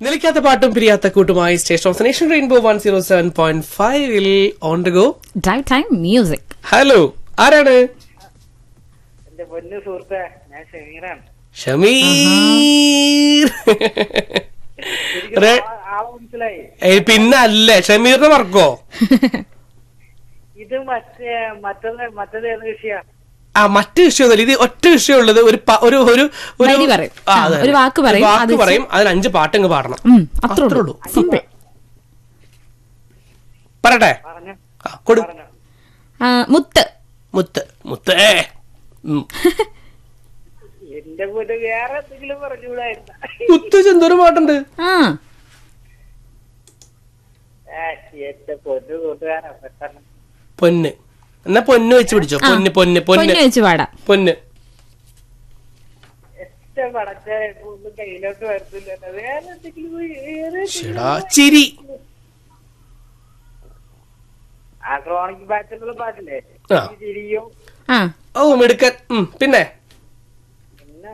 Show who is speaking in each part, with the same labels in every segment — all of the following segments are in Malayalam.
Speaker 1: നിലയ്ക്കാത്ത പാട്ടും പിരിയാത്ത കൂട്ടുമായി station of nation rainbow one zero seven point ഫൈവിൽ on to go
Speaker 2: drive time music
Speaker 1: hello ആരാണ്
Speaker 3: എന്റെ പൊന്നു സുഹൃത്തെ ഞാൻ ഷമീറാണ്
Speaker 1: ഷമീർ
Speaker 3: ശരിക്കും
Speaker 1: റേ-
Speaker 3: ആ- ആളെ മനസ്സിലായി
Speaker 1: ഏയ് പിന്നെ അല്ലേ ഷമീറിനെ മറക്കോ
Speaker 3: ഇത് മറ്റേ മറ്റത് മറ്റത് ഏത് വിഷയ
Speaker 1: ആ മറ്റു വിഷയമൊന്നുമില്ല ഇത് ഒറ്റ വിഷയമുള്ളത് ഒരു പ- ഒരു ഒരു ഒരു
Speaker 2: വരി പറയും.
Speaker 1: ആ,
Speaker 2: ആ,
Speaker 1: അതെ,
Speaker 2: ഒരു
Speaker 1: അതെ.
Speaker 2: വാക്ക് പറയും.
Speaker 1: ഒരു വാക്ക്
Speaker 2: അത്
Speaker 1: പറയും അതിന് അഞ്ച് പാട്ടങ്ങ് പാടണം
Speaker 2: ഉം, അത്രേ
Speaker 1: അത്രേ
Speaker 2: ഉള്ളൂ
Speaker 1: ഉള്ളൂ.
Speaker 2: സിമ്പിൾ
Speaker 1: പറയട്ടെ
Speaker 3: പറഞ്ഞു
Speaker 1: ആ, കൊടു
Speaker 3: പറഞ്ഞു
Speaker 2: മുത്ത്
Speaker 1: മുത്ത് മുത്ത് ഏ. ഉം.
Speaker 3: എന്റെ പൊന്ന് വേറെ എന്തെങ്കിലും പറഞ്ഞുകൂടായിരുന്ന
Speaker 1: മുത്ത് ചെന്തോരം പാട്ടുണ്ട്
Speaker 2: ആ
Speaker 3: എന്റെ പൊന്നു കൂട്ടുകാരാ പെട്ടെന്ന്
Speaker 1: പൊന്ന് എന്നാ പൊന്ന് വെച്ച് പിടിച്ചോ പൊന്ന് പൊന്ന് പൊന്ന്
Speaker 2: പൊന്നു വെച്ച് പാടാം
Speaker 1: പൊന്ന്
Speaker 3: എന്റെ പടച്ച ഒന്നും കയ്യിലോട്ട് വരത്തില്ല വേറെ എന്തെങ്കിലും വേറെ
Speaker 1: ചേടാ ചിരി
Speaker 3: ആ ക്രോണിക് ബാച്ചിലുള്ള പാട്ടില്ലേ
Speaker 1: ആ.
Speaker 3: ഈ ചിരിയും
Speaker 2: ആ
Speaker 1: ഓ മിടുക്കൻ ഉം, പിന്നെ
Speaker 3: പിന്നെ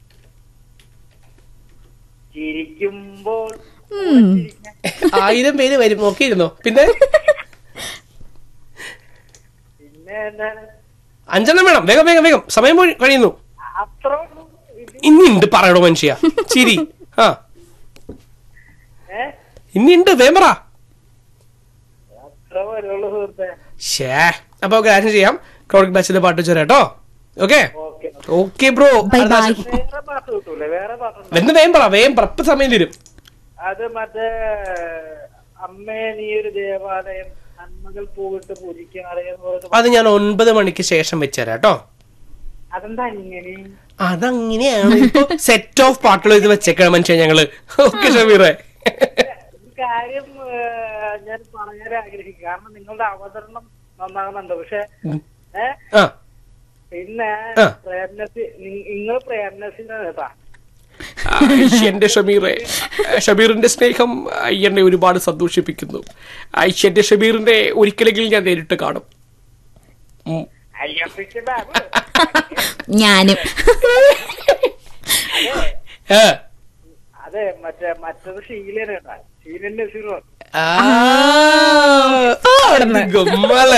Speaker 3: ചിരിക്കുമ്പോൾ
Speaker 2: ഉം.
Speaker 1: ആയിരം പേര് വരും നോക്കിയിരുന്നോ പിന്നെ
Speaker 3: പിന്നെ എന്താണ്
Speaker 1: അഞ്ചെണ്ണം വേണം വേഗം വേഗം വേഗം സമയം പോയി കഴിയുന്നു
Speaker 3: അത്ര ഉള്ളൂ. ഇത്
Speaker 1: ഇനിയുണ്ട് പറയണോ മനുഷ്യ ചിരി ആ
Speaker 3: ഏ
Speaker 1: ഇനിയുണ്ട് വേഗം പറ
Speaker 3: അത്ര വരുള്ളൂ സുഹൃത്തെ
Speaker 1: ഷേ അപ്പൊ കാര്യം ചെയ്യാം ക്രോണിക് ബാച്ചിലെ പാട്ട് വെച്ചോ കേട്ടോ okay
Speaker 3: okay
Speaker 1: okay bro
Speaker 2: bye bye
Speaker 3: വേറെ പാട്ട് കിട്ടൂലേ വേറെ പാട്ടുണ്ട്
Speaker 1: എന്ന് വേഗം പറ വേഗം പറ ഇപ്പൊ സമയം തരും
Speaker 3: അത് മറ്റേ അമ്മേ നീ ഒരു ദേവാലയം നന്മകൾ പൂവിട്ട് പൂജിക്കാതെ എന്ന് പറയുന്ന
Speaker 1: അത് ഞാൻ ഒൻപത് മണിക്ക് ശേഷം വെച്ചുതരാം കേട്ടോ
Speaker 3: അതെന്താ ഇങ്ങനെ
Speaker 1: അതങ്ങനെയാണ് ഇപ്പൊ സെറ്റ് ഓഫ് പാട്ടുകൾ ഇത് വെച്ചേക്കാണ് മനുഷ്യ ഞങ്ങള് ഓക്കെ ഷമീറെ
Speaker 3: ഈ കാര്യം ഏ, ഞാൻ പറയാൻ ആഗ്രഹിക്കും കാരണം നിങ്ങളുടെ അവതരണം നന്നാകുന്നുണ്ട് പക്ഷെ ഏ
Speaker 1: ആ
Speaker 3: പിന്നെ
Speaker 1: ആ.
Speaker 3: പ്രേംനസി നിങ്ങൾ പ്രേംനസിന്റെ കേട്ടാ
Speaker 1: ആയിഷ്, എന്റെ ഷമീറെ ഷമീറിന്റെ സ്നേഹം എന്നെ ഒരുപാട് സന്തോഷിപ്പിക്കുന്നു ആയിഷ് എന്റെ ഷമീറിന്റെ ഒരിക്കലെങ്കിലും ഞാൻ നേരിട്ട് കാണും ഉം.
Speaker 3: അയ്യപ്പിച്ച് ബാബു
Speaker 2: ഞാനും
Speaker 1: ഏ.
Speaker 3: അതെ മറ്റേ മറ്റത് ഷീലൻ കേട്ടാ ഷീലൻ നസീറോ
Speaker 1: ആ. ഗമ്മല്ലേ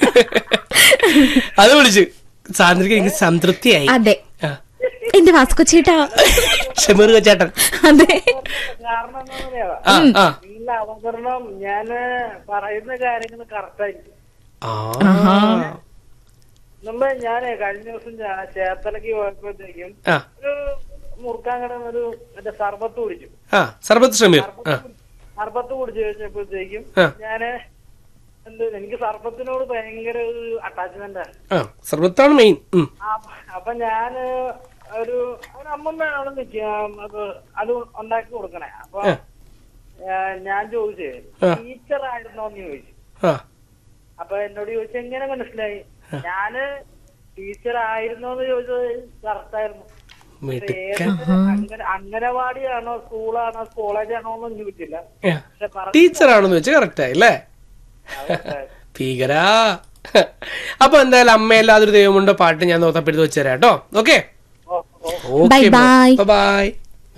Speaker 1: അത് വിളിച്ചു സാന്ദ്രിക എനിക്ക് സംതൃപ്തിയായി
Speaker 2: അതെ
Speaker 1: ആ.
Speaker 2: എന്റെ വാസ്കൊച്ചേട്ടാ
Speaker 1: ഷമീർ ചേട്ടൻ
Speaker 2: അതെ
Speaker 3: കാരണം എന്താണെന്ന് അറിയാമോ
Speaker 1: ആ ആ
Speaker 3: നിങ്ങളുടെ അവതരണം ഞാന് പറയുന്ന കാര്യങ്ങൾ കറക്റ്റായിരിക്കും
Speaker 1: ആ
Speaker 3: മുമ്പ് ഞാന് കഴിഞ്ഞ ദിവസം ചേ- ചേർത്തലക്ക് പോയപ്പോഴത്തേക്കും
Speaker 1: ആ
Speaker 3: ഒരു മുറുക്കാൻ കിടന്ന ഒരു മറ്റേ സർബത്ത് കുടിച്ചു
Speaker 1: ആ സർബത്ത് ഷമീർ ആ
Speaker 3: സർബത്ത് കുടിച്ചു കഴിഞ്ഞപ്പോഴത്തേക്കും
Speaker 1: ആ.
Speaker 3: ഞാന് എന്ത് എനിക്ക് സർബത്തിനോട് ഭയങ്കര ഒരു അറ്റാച്ച്മെന്റ് ആണ്
Speaker 1: ആ സർബത്താണ് മെയിൻ ഉം.
Speaker 3: അപ്പ- അപ്പൊ ഞാന് ഒരു ഒരു അമ്മമ്മയാണ് നിൽക്കുക അത് അത് ഉണ്ടാക്കി കൊടുക്കണേ അപ്പൊ
Speaker 1: ആ.
Speaker 3: ഏ, ഞാൻ ചോദിച്ചു
Speaker 1: ആ.
Speaker 3: ടീച്ചർ ആയിരുന്നോന്ന് ചോദിച്ചു
Speaker 1: ആ
Speaker 3: അപ്പൊ എന്നോട് ചോദിച്ചു എങ്ങനെ മനസ്സിലായി ഞാന് ടീച്ചർ ആയിരുന്നോന്ന് ചോദിച്ചത് കറക്റ്റ് ആയിരുന്നു പക്ഷെ
Speaker 1: മിടുക്കൻ
Speaker 3: ഏത് അംഗന- അംഗനവാടിയാണോ സ്കൂളാണോ കോളേജാണോ ഒന്നും ചോദിച്ചില്ല
Speaker 1: ആ.
Speaker 3: പക്ഷെ correct
Speaker 1: ടീച്ചറാണെന്ന് വെച്ച് കറക്റ്റ് ആയില്ലേ
Speaker 3: ആയിരുന്നു.
Speaker 1: ഭീകരാ അപ്പൊ എന്തായാലും അമ്മയല്ലാതൊരു ദൈവമുണ്ടോ പാട്ട് ഞാൻ നോക്കപ്പെടുത്ത് വെച്ചുതരാം കേട്ടോ ഓക്കെ
Speaker 3: ഓ, ഓ.
Speaker 2: Bye bye.
Speaker 1: ബൈ